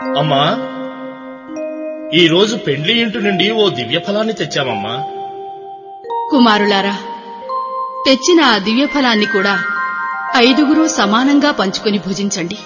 అమ్మా ఈ రోజు పెండ్లి ఇంటి నుండి ఓ దివ్య ఫలాన్ని తెచ్చామమ్మా కుమారులారా తెచ్చిన ఆ దివ్యఫలాన్ని కూడా ఐదుగురు సమానంగా పంచుకొని భుజించండి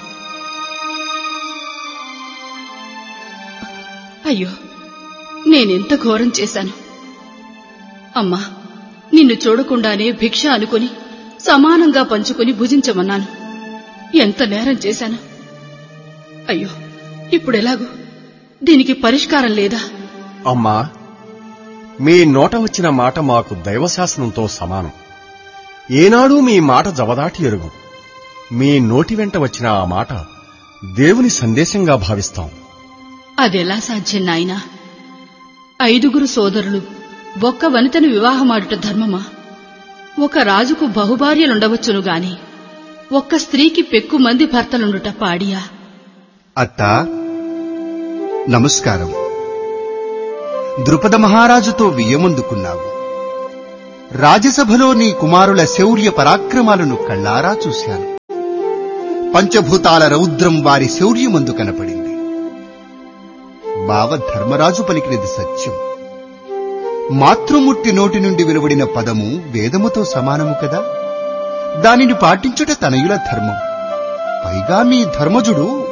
అయ్యో నేనెంత ఘోరం చేశాను అమ్మా నిన్ను చూడకుండానే భిక్ష అనుకుని సమానంగా పంచుకొని భుజించమన్నాను ఎంత నేరం చేశాను అయ్యో ఇప్పుడెలాగూ దీనికి పరిష్కారం లేదా అమ్మా మీ నోట వచ్చిన మాట మాకు దైవశాసనంతో సమానం ఏనాడూ మీ మాట జవదాటి ఎరుగు మీ నోటి వెంట వచ్చిన ఆ మాట దేవుని సందేశంగా భావిస్తాం అదెలా సాధ్యం నాయనా ఐదుగురు సోదరులు ఒక్క వనితను వివాహమాడుట ధర్మమా ఒక రాజుకు బహుభార్యలుండవచ్చును గాని ఒక్క స్త్రీకి పెక్కు మంది భర్తలుండుట పాడియా అత్తా నమస్కారం ద్రుపద మహారాజుతో వియ్యమందుకున్నావు రాజ్యసభలో నీ కుమారుల శౌర్య పరాక్రమాలను కళ్ళారా చూశాను పంచభూతాల రౌద్రం వారి శౌర్యమందు కనపడింది బావ ధర్మరాజు పలికినది సత్యం మాతృమూర్తి నోటి నుండి వెలువడిన పదము వేదముతో సమానము కదా దానిని పాటించుట తనయుల ధర్మం పైగా మీ ధర్మజుడు